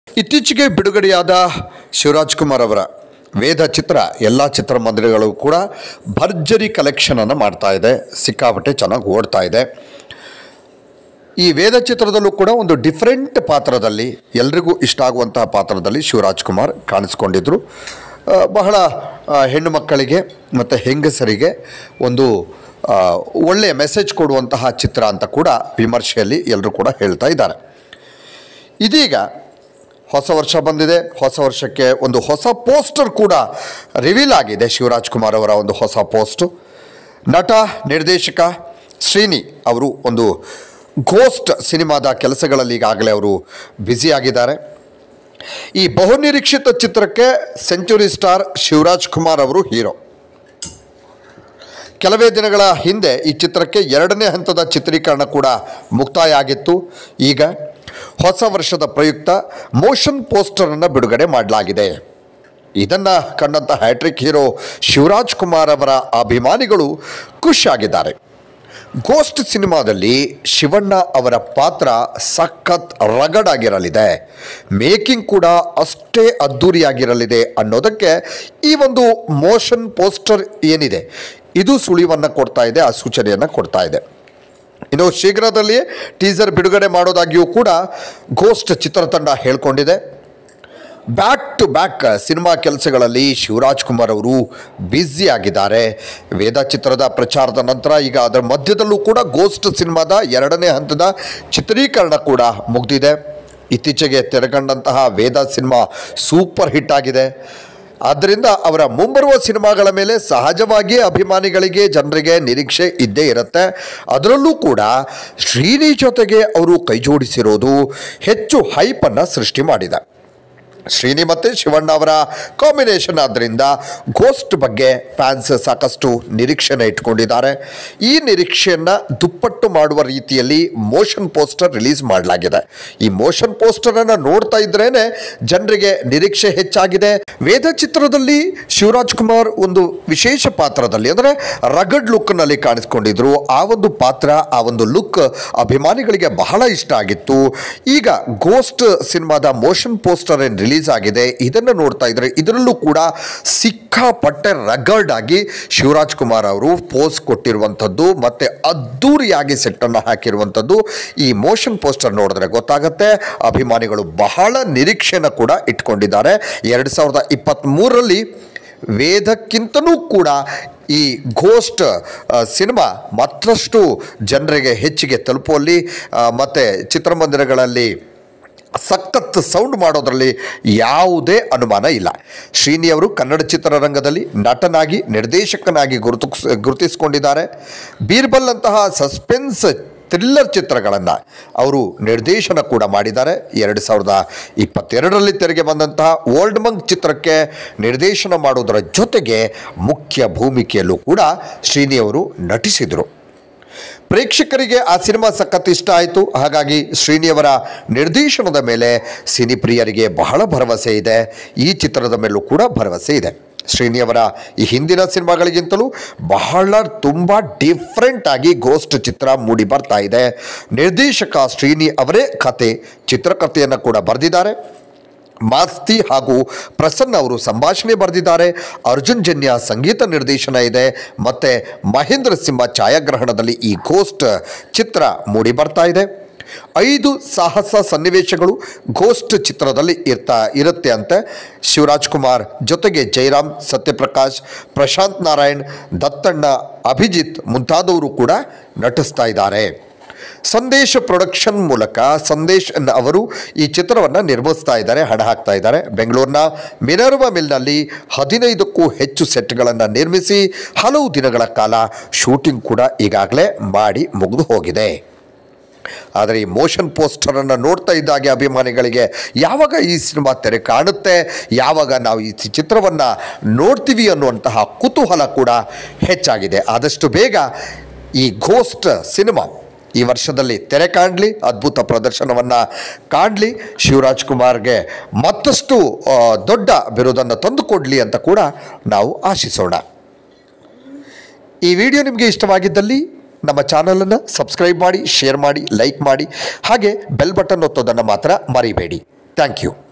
ಇತ್ತೀಚೆಗೆ ಬಿಡುಗಡೆಯಾದ ಶಿವರಾಜ್ ಕುಮಾರ್ ಅವರ ವೇದ ಚಿತ್ರ ಎಲ್ಲ ಚಿತ್ರಮಂದಿರಗಳು ಕೂಡ ಭರ್ಜರಿ ಕಲೆಕ್ಷನನ್ನು ಮಾಡ್ತಾ ಇದೆ ಸಿಕ್ಕಾಪಟ್ಟೆ ಚೆನ್ನಾಗಿ ಓಡ್ತಾ ಇದೆ ಈ ವೇದ ಚಿತ್ರದಲ್ಲೂ ಕೂಡ ಒಂದು ಡಿಫ್ರೆಂಟ್ ಪಾತ್ರದಲ್ಲಿ ಎಲ್ರಿಗೂ ಇಷ್ಟ ಆಗುವಂತಹ ಪಾತ್ರದಲ್ಲಿ ಶಿವರಾಜ್ ಕುಮಾರ್ ಕಾಣಿಸ್ಕೊಂಡಿದ್ರು ಆ, ಬಹಳ ಆ, ಹೆಣ್ಣು ಮಕ್ಕಳಿಗೆ ಮತ್ತು ಹೆಂಗಸರಿಗೆ ಒಂದು ಆ, ಒಳ್ಳೆಯ ಮೆಸೇಜ್ ಕೊಡುವಂತಹ ಚಿತ್ರ ಅಂತ ಕೂಡ ವಿಮರ್ಶೆಯಲ್ಲಿ ಎಲ್ಲರೂ ಕೂಡ ಹೇಳ್ತಾ ಇದ್ದಾರೆ ಇದೀಗ ಹೊಸ ವರ್ಷ ಬಂದಿದೆ ಹೊಸ ವರ್ಷಕ್ಕೆ ಒಂದು ಹೊಸ ಪೋಸ್ಟರ್ ಕೂಡ ರಿವೀಲ್ ಆಗಿದೆ ಶಿವರಾಜ್ ಕುಮಾರ್ ಅವರ ಒಂದು ಹೊಸ ಪೋಸ್ಟು ನಟ ನಿರ್ದೇಶಕ ಶ್ರೀನಿ ಅವರು ಒಂದು ಘೋಸ್ಟ್ ಸಿನಿಮಾದ ಕೆಲಸಗಳಲ್ಲಿ ಈಗಾಗಲೇ ಅವರು ಬ್ಯುಸಿಯಾಗಿದ್ದಾರೆ ಈ ಬಹುನಿರೀಕ್ಷಿತ ಚಿತ್ರಕ್ಕೆ ಸೆಂಚುರಿ ಸ್ಟಾರ್ ಶಿವರಾಜ್ ಕುಮಾರ್ ಅವರು ಹೀರೋ ಕೆಲವೇ ದಿನಗಳ ಹಿಂದೆ ಈ ಚಿತ್ರಕ್ಕೆ ಎರಡನೇ ಹಂತದ ಚಿತ್ರೀಕರಣ ಕೂಡ ಮುಕ್ತಾಯ ಆಗಿತ್ತು ಈಗ ಹೊಸ ವರ್ಷದ ಪ್ರಯುಕ್ತ ಮೋಷನ್ ಪೋಸ್ಟರನ್ನು ಬಿಡುಗಡೆ ಮಾಡಲಾಗಿದೆ ಇದನ್ನು ಕಂಡಂಥ ಹ್ಯಾಟ್ರಿಕ್ ಹೀರೋ ಶಿವರಾಜ್ ಕುಮಾರ್ ಅವರ ಅಭಿಮಾನಿಗಳು ಖುಷಿಯಾಗಿದ್ದಾರೆ ಗೋಸ್ಟ್ ಸಿನಿಮಾದಲ್ಲಿ ಶಿವಣ್ಣ ಅವರ ಪಾತ್ರ ಸಖತ್ ರಗಡಾಗಿರಲಿದೆ ಮೇಕಿಂಗ್ ಕೂಡ ಅಷ್ಟೇ ಅದ್ಧೂರಿಯಾಗಿರಲಿದೆ ಅನ್ನೋದಕ್ಕೆ ಈ ಒಂದು ಮೋಷನ್ ಪೋಸ್ಟರ್ ಏನಿದೆ ಇದು ಸುಳಿವನ್ನು ಕೊಡ್ತಾ ಇದೆ ಆ ಸೂಚನೆಯನ್ನು ಕೊಡ್ತಾ ಇದೆ ಇನ್ನು ಶೀಘ್ರದಲ್ಲಿಯೇ ಟೀಸರ್ ಬಿಡುಗಡೆ ಮಾಡೋದಾಗಿಯೂ ಕೂಡ ಗೋಸ್ಟ್ ಚಿತ್ರತಂಡ ಹೇಳ್ಕೊಂಡಿದೆ ಬ್ಯಾಕ್ ಟು ಬ್ಯಾಕ್ ಸಿನಿಮಾ ಕೆಲಸಗಳಲ್ಲಿ ಶಿವರಾಜ್ ಕುಮಾರ್ ಅವರು ಬ್ಯುಸಿ ಆಗಿದ್ದಾರೆ ವೇದ ಚಿತ್ರದ ಪ್ರಚಾರದ ನಂತರ ಈಗ ಅದರ ಮಧ್ಯದಲ್ಲೂ ಕೂಡ ಗೋಸ್ಟ್ ಸಿನಿಮಾದ ಎರಡನೇ ಹಂತದ ಚಿತ್ರೀಕರಣ ಕೂಡ ಮುಗಿದಿದೆ ಇತ್ತೀಚೆಗೆ ತೆರೆಕಂಡಂತಹ ವೇದ ಸಿನಿಮಾ ಸೂಪರ್ ಹಿಟ್ ಆಗಿದೆ ಆದ್ದರಿಂದ ಅವರ ಮುಂಬರುವ ಸಿನಿಮಾಗಳ ಮೇಲೆ ಸಹಜವಾಗಿ ಅಭಿಮಾನಿಗಳಿಗೆ ಜನರಿಗೆ ನಿರೀಕ್ಷೆ ಇದ್ದೇ ಇರುತ್ತೆ ಅದರಲ್ಲೂ ಕೂಡ ಶ್ರೀನಿ ಜೊತೆಗೆ ಅವರು ಕೈಜೋಡಿಸಿರೋದು ಹೆಚ್ಚು ಹೈಪನ್ನು ಸೃಷ್ಟಿ ಮಾಡಿದೆ ಶ್ರೀನಿ ಮತ್ತು ಶಿವಣ್ಣ ಅವರ ಕಾಂಬಿನೇಷನ್ ಆದ್ದರಿಂದ ಗೋಸ್ಟ್ ಬಗ್ಗೆ ಫ್ಯಾನ್ಸ್ ಸಾಕಷ್ಟು ನಿರೀಕ್ಷೆನ ಇಟ್ಕೊಂಡಿದ್ದಾರೆ ಈ ನಿರೀಕ್ಷೆಯನ್ನು ದುಪ್ಪಟ್ಟು ಮಾಡುವ ರೀತಿಯಲ್ಲಿ ಮೋಷನ್ ಪೋಸ್ಟರ್ ರಿಲೀಸ್ ಮಾಡಲಾಗಿದೆ ಈ ಮೋಷನ್ ಪೋಸ್ಟರನ್ನು ನೋಡ್ತಾ ಇದ್ರೇನೆ ಜನರಿಗೆ ನಿರೀಕ್ಷೆ ಹೆಚ್ಚಾಗಿದೆ ವೇದ ಚಿತ್ರದಲ್ಲಿ ಶಿವರಾಜ್ ಕುಮಾರ್ ಒಂದು ವಿಶೇಷ ಪಾತ್ರದಲ್ಲಿ ಅಂದರೆ ರಗಡ್ ಲುಕ್ನಲ್ಲಿ ಕಾಣಿಸ್ಕೊಂಡಿದ್ರು ಆ ಒಂದು ಪಾತ್ರ ಆ ಒಂದು ಲುಕ್ ಅಭಿಮಾನಿಗಳಿಗೆ ಬಹಳ ಇಷ್ಟ ಆಗಿತ್ತು ಈಗ ಗೋಸ್ಟ್ ಸಿನಿಮಾದ ಮೋಷನ್ ಪೋಸ್ಟರ್ ಏನು ರಿಲೀಸ್ ಆಗಿದೆ ಇದನ್ನು ನೋಡ್ತಾ ಇದ್ರೆ ಇದರಲ್ಲೂ ಕೂಡ ಸಿಕ್ಕಾಪಟ್ಟೆ ರಗಡ್ ಆಗಿ ಶಿವರಾಜ್ ಕುಮಾರ್ ಅವರು ಪೋಸ್ ಕೊಟ್ಟಿರುವಂಥದ್ದು ಮತ್ತೆ ಅದ್ದೂರಿಯಾಗಿ ಸೆಟ್ಟನ್ನು ಹಾಕಿರುವಂಥದ್ದು ಈ ಮೋಷನ್ ಪೋಸ್ಟರ್ ನೋಡಿದ್ರೆ ಗೊತ್ತಾಗುತ್ತೆ ಅಭಿಮಾನಿಗಳು ಬಹಳ ನಿರೀಕ್ಷೆನ ಕೂಡ ಇಟ್ಕೊಂಡಿದ್ದಾರೆ ಎರಡು ಸಾವಿರದ ಇಪ್ಪತ್ತ್ಮೂರರಲ್ಲಿ ವೇದಕ್ಕಿಂತನೂ ಕೂಡ ಈ ಘೋಸ್ಟ್ ಆ, ಸಿನಿಮಾ ಮತ್ತಷ್ಟು ಜನರಿಗೆ ಹೆಚ್ಚಿಗೆ ತಲುಪುವಲ್ಲಿ ಆ, ಮತ್ತು ಚಿತ್ರಮಂದಿರಗಳಲ್ಲಿ ಸಖತ್ ಸೌಂಡ್ ಮಾಡೋದರಲ್ಲಿ ಯಾವುದೇ ಅನುಮಾನ ಇಲ್ಲ ಶ್ರೀನಿ ಅವರು ಕನ್ನಡ ಚಿತ್ರರಂಗದಲ್ಲಿ ನಟನಾಗಿ ನಿರ್ದೇಶಕನಾಗಿ ಗುರುತು ಗುರುತಿಸಿಕೊಂಡಿದ್ದಾರೆ ಬೀರ್ಬಲ್ ಅಂತಹ ಸಸ್ಪೆನ್ಸ್ ಥ್ರಿಲ್ಲರ್ ಚಿತ್ರಗಳನ್ನು ಅವರು ನಿರ್ದೇಶನ ಕೂಡ ಮಾಡಿದ್ದಾರೆ ಎರಡು ಸಾವಿರದ ಇಪ್ಪತ್ತೆರಡರಲ್ಲಿ ತೆರೆಗೆ ಬಂದಂತಹ ಓಲ್ಡ್ ಮಂಕ್ ಚಿತ್ರಕ್ಕೆ ನಿರ್ದೇಶನ ಮಾಡೋದರ ಜೊತೆಗೆ ಮುಖ್ಯ ಭೂಮಿಕೆಯಲ್ಲೂ ಕೂಡ ಶ್ರೀನಿ ಅವರು ನಟಿಸಿದರು ಪ್ರೇಕ್ಷಕರಿಗೆ ಆ ಸಿನಿಮಾ ಸಖತ್ ಇಷ್ಟ ಆಯಿತು ಹಾಗಾಗಿ ಶ್ರೀನಿಯವರ ನಿರ್ದೇಶನದ ಮೇಲೆ ಸಿನಿಪ್ರಿಯರಿಗೆ ಬಹಳ ಭರವಸೆ ಇದೆ ಈ ಚಿತ್ರದ ಮೇಲೂ ಕೂಡ ಭರವಸೆ ಇದೆ ಶ್ರೀನಿಯವರ ಈ ಹಿಂದಿನ ಸಿನಿಮಾಗಳಿಗಿಂತಲೂ ಬಹಳ ತುಂಬ ಡಿಫ್ರೆಂಟ್ ಆಗಿ ಗೋಸ್ಟ್ ಚಿತ್ರ ಮೂಡಿ ಬರ್ತಾ ಇದೆ ನಿರ್ದೇಶಕ ಶ್ರೀನಿ ಅವರೇ ಕತೆ ಚಿತ್ರಕಥೆಯನ್ನು ಕೂಡ ಬರೆದಿದ್ದಾರೆ ಮಾಸ್ತಿ ಹಾಗೂ ಪ್ರಸನ್ನ ಅವರು ಸಂಭಾಷಣೆ ಬರೆದಿದ್ದಾರೆ ಅರ್ಜುನ್ ಜನ್ಯ ಸಂಗೀತ ನಿರ್ದೇಶನ ಇದೆ ಮತ್ತು ಮಹೇಂದ್ರ ಸಿಂಹ ಛಾಯಾಗ್ರಹಣದಲ್ಲಿ ಈ ಗೋಸ್ಟ್ ಚಿತ್ರ ಮೂಡಿ ಬರ್ತಾ ಇದೆ ಐದು ಸಾಹಸ ಸನ್ನಿವೇಶಗಳು ಗೋಸ್ಟ್ ಚಿತ್ರದಲ್ಲಿ ಇರ್ತಾ ಇರುತ್ತೆ ಅಂತೆ ಶಿವರಾಜ್ ಕುಮಾರ್ ಜೊತೆಗೆ ಜಯರಾಮ್ ಸತ್ಯಪ್ರಕಾಶ್ ಪ್ರಶಾಂತ್ ನಾರಾಯಣ್ ದತ್ತಣ್ಣ ಅಭಿಜಿತ್ ಮುಂತಾದವರು ಕೂಡ ನಟಿಸ್ತಾ ಇದ್ದಾರೆ ಸಂದೇಶ್ ಪ್ರೊಡಕ್ಷನ್ ಮೂಲಕ ಸಂದೇಶ್ ಅನ್ನ ಅವರು ಈ ಚಿತ್ರವನ್ನು ನಿರ್ಮಿಸ್ತಾ ಇದ್ದಾರೆ ಹಣ ಹಾಕ್ತಾ ಇದ್ದಾರೆ ಬೆಂಗಳೂರಿನ ಮಿನರ್ವ ಮಿಲ್ನಲ್ಲಿ ಹದಿನೈದಕ್ಕೂ ಹೆಚ್ಚು ಸೆಟ್ಗಳನ್ನು ನಿರ್ಮಿಸಿ ಹಲವು ದಿನಗಳ ಕಾಲ ಶೂಟಿಂಗ್ ಕೂಡ ಈಗಾಗಲೇ ಮಾಡಿ ಮುಗಿದು ಹೋಗಿದೆ ಆದರೆ ಈ ಮೋಷನ್ ಪೋಸ್ಟರನ್ನು ನೋಡ್ತಾ ಇದ್ದಾಗೆ ಅಭಿಮಾನಿಗಳಿಗೆ ಯಾವಾಗ ಈ ಸಿನಿಮಾ ತೆರೆ ಕಾಣುತ್ತೆ ಯಾವಾಗ ನಾವು ಈ ಚಿತ್ರವನ್ನು ನೋಡ್ತೀವಿ ಅನ್ನುವಂತಹ ಕುತೂಹಲ ಕೂಡ ಹೆಚ್ಚಾಗಿದೆ ಆದಷ್ಟು ಬೇಗ ಈ ಘೋಸ್ಟ್ ಸಿನಿಮಾ ಈ ವರ್ಷದಲ್ಲಿ ತೆರೆ ಕಾಣಲಿ ಅದ್ಭುತ ಪ್ರದರ್ಶನವನ್ನು ಕಾಣಲಿ ಶಿವರಾಜ್ ಕುಮಾರ್ಗೆ ಮತ್ತಷ್ಟು ಆ, ದೊಡ್ಡ ಬಿರುದನ್ನು ತಂದುಕೊಡಲಿ ಅಂತ ಕೂಡ ನಾವು ಆಶಿಸೋಣ ಈ ವಿಡಿಯೋ ನಿಮಗೆ ಇಷ್ಟವಾಗಿದ್ದಲ್ಲಿ ನಮ್ಮ ಚಾನಲನ್ನು ಸಬ್ಸ್ಕ್ರೈಬ್ ಮಾಡಿ ಶೇರ್ ಮಾಡಿ ಲೈಕ್ ಮಾಡಿ ಹಾಗೆ ಬೆಲ್ ಬಟನ್ ಒತ್ತೋದನ್ನು ಮಾತ್ರ ಮರಿಬೇಡಿ ಥ್ಯಾಂಕ್ ಯು